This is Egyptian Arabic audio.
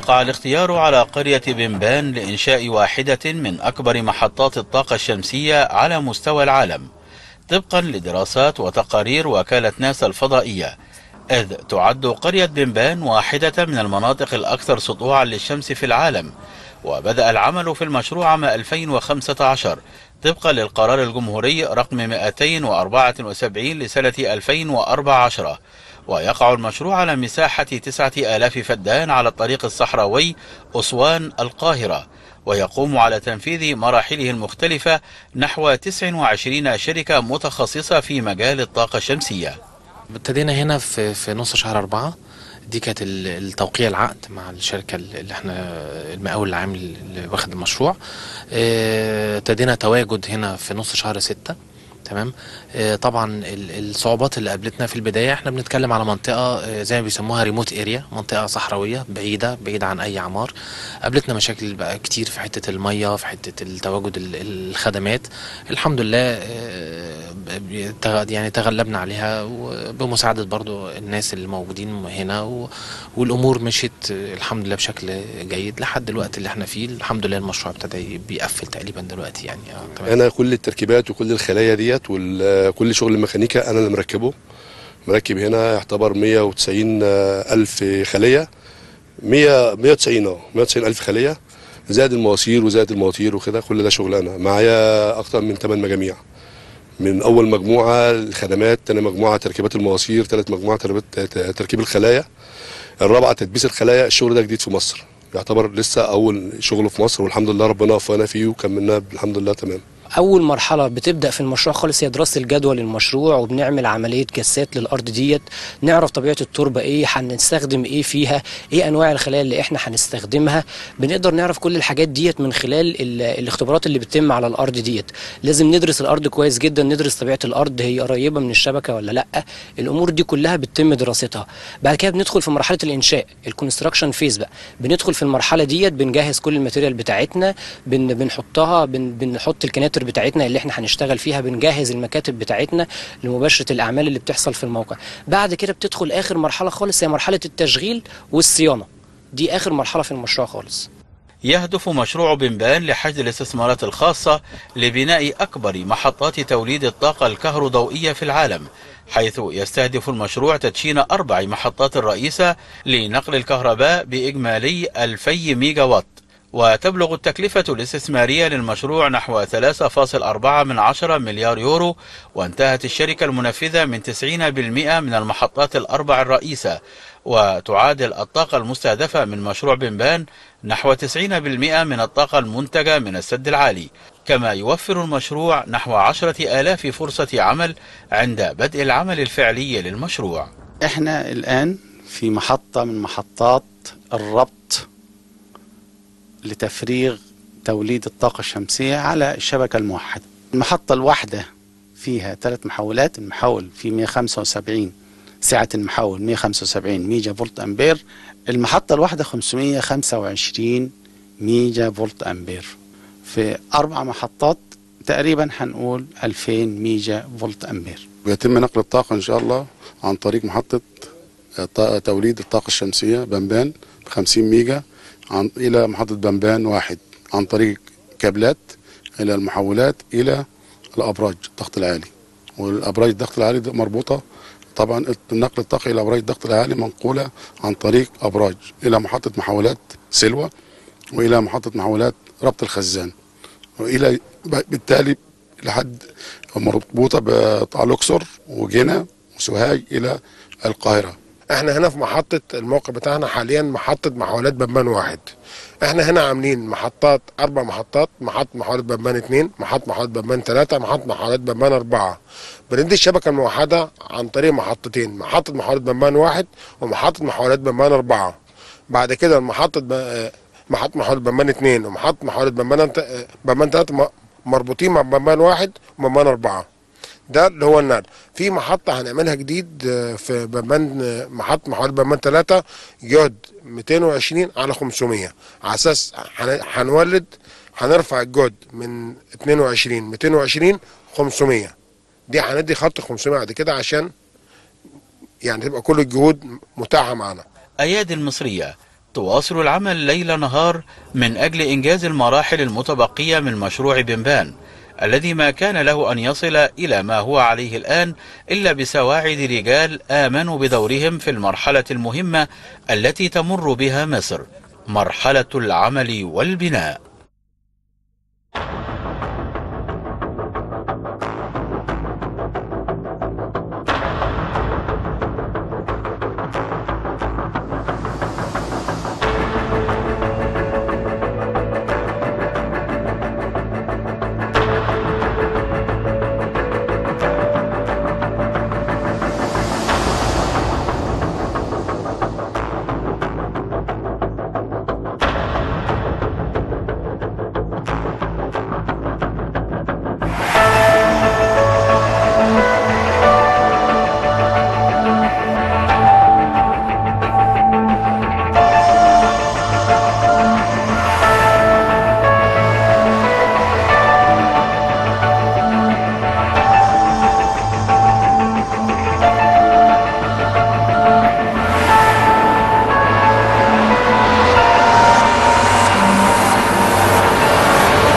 وقع الاختيار على قرية بنبان لإنشاء واحدة من أكبر محطات الطاقة الشمسية على مستوى العالم طبقا لدراسات وتقارير وكالة ناسا الفضائية إذ تعد قرية بنبان واحدة من المناطق الأكثر سطوعا للشمس في العالم وبدأ العمل في المشروع عام 2015 طبقا للقرار الجمهوري رقم 274 لسنة 2014 ويقع المشروع على مساحة 9000 فدان على الطريق الصحراوي أسوان القاهرة ويقوم على تنفيذ مراحله المختلفة نحو 29 شركة متخصصة في مجال الطاقة الشمسية ابتدينا هنا في في نص شهر أربعة دي كانت التوقيع العقد مع الشركة اللي احنا المقاول العام اللي واخد المشروع اه، ابتدينا تواجد هنا في نص شهر ستة تمام آه، طبعا الصعوبات اللي قابلتنا في البدايه احنا بنتكلم على منطقه آه، زي ما بيسموها ريموت اريا منطقه صحراويه بعيده بعيده عن اي عمار قابلتنا مشاكل بقى كتير في حته الميه في حته التواجد الخدمات الحمد لله آه، يعني تغلبنا عليها بمساعده برضو الناس اللي موجودين هنا والامور مشيت الحمد لله بشكل جيد لحد الوقت اللي احنا فيه الحمد لله المشروع ابتدى بيقفل تقريبا دلوقتي يعني انا كل التركيبات وكل الخلايا ديت ديت وكل شغل الميكانيكا انا اللي مركبه مركب هنا يعتبر 190 الف خليه 100 190 اه 190 الف خليه زائد المواسير وزائد المواتير وكده كل ده شغل انا معايا اكتر من 8 مجاميع من اول مجموعه الخدمات ثاني مجموعه تركيبات المواسير ثالث مجموعه تركيب الخلايا الرابعه تدبيس الخلايا الشغل ده جديد في مصر يعتبر لسه اول شغل في مصر والحمد لله ربنا وفقنا فيه وكملناه الحمد لله تمام اول مرحله بتبدا في المشروع خالص هي دراسه الجدوى للمشروع وبنعمل عمليه جسات للارض ديت نعرف طبيعه التربه ايه هنستخدم ايه فيها ايه انواع الخلايا اللي احنا هنستخدمها بنقدر نعرف كل الحاجات ديت من خلال الاختبارات اللي بتتم على الارض ديت لازم ندرس الارض كويس جدا ندرس طبيعه الارض هي قريبه من الشبكه ولا لا الامور دي كلها بتتم دراستها بعد كده بندخل في مرحله الانشاء الكونستراكشن فيز بقى بندخل في المرحله ديت بنجهز كل الماتيريال بتاعتنا بن بنحطها بن بنحط الكناتر المكاتب بتاعتنا اللي احنا هنشتغل فيها بنجهز المكاتب بتاعتنا لمباشره الاعمال اللي بتحصل في الموقع بعد كده بتدخل اخر مرحله خالص هي مرحله التشغيل والصيانه دي اخر مرحله في المشروع خالص يهدف مشروع بنبان لحشد الاستثمارات الخاصة لبناء أكبر محطات توليد الطاقة الكهروضوئية في العالم حيث يستهدف المشروع تدشين أربع محطات رئيسة لنقل الكهرباء بإجمالي 2000 ميجا وات وتبلغ التكلفة الاستثمارية للمشروع نحو 3.4 من عشرة مليار يورو وانتهت الشركة المنفذة من 90% من المحطات الأربع الرئيسة وتعادل الطاقة المستهدفة من مشروع بنبان نحو 90% من الطاقة المنتجة من السد العالي كما يوفر المشروع نحو عشرة آلاف فرصة عمل عند بدء العمل الفعلي للمشروع احنا الآن في محطة من محطات الربط لتفريغ توليد الطاقة الشمسية على الشبكة الموحدة المحطة الواحدة فيها ثلاث محولات المحول في 175 سعة المحول 175 ميجا فولت أمبير المحطة الواحدة 525 ميجا فولت أمبير في أربع محطات تقريبا هنقول 2000 ميجا فولت أمبير ويتم نقل الطاقة إن شاء الله عن طريق محطة توليد الطاقة الشمسية بنبان 50 ميجا عن إلى محطة بنبان واحد عن طريق كابلات إلى المحولات إلى الأبراج الضغط العالي والأبراج الضغط العالي مربوطة طبعا نقل الطاقة إلى أبراج الضغط العالي منقولة عن طريق أبراج إلى محطة محولات سلوى وإلى محطة محولات ربط الخزان وإلى بالتالي لحد مربوطة بطع الأقصر وجنة وسوهاج إلى القاهرة احنا هنا في محطة الموقع بتاعنا حاليا محطة محولات بنبان واحد احنا هنا عاملين محطات اربع محطات محطة محولات بنبان اثنين محطة محولات بنبان ثلاثة محطة محولات بنبان اربعة بندي الشبكة الموحدة عن طريق محطتين محطة محولات بنبان واحد ومحطة محولات بنبان اربعة بعد كده محطة ب... محطة محولات بنبان اثنين ومحطة محولات بنبان بنبان ثلاثة مربوطين مع بنبان واحد وبنبان اربعة ده اللي هو النقل في محطة هنعملها جديد آه، في بمان آه، محطة محور بمان 3 جهد 220 على 500 على اساس هنولد هنرفع الجهد من 22 220 500 دي هندي خط 500 بعد كده عشان يعني تبقى كل الجهود متاحة معانا أيادي المصرية تواصل العمل ليل نهار من أجل إنجاز المراحل المتبقية من مشروع بنبان الذي ما كان له أن يصل إلى ما هو عليه الآن إلا بسواعد رجال آمنوا بدورهم في المرحلة المهمة التي تمر بها مصر مرحلة العمل والبناء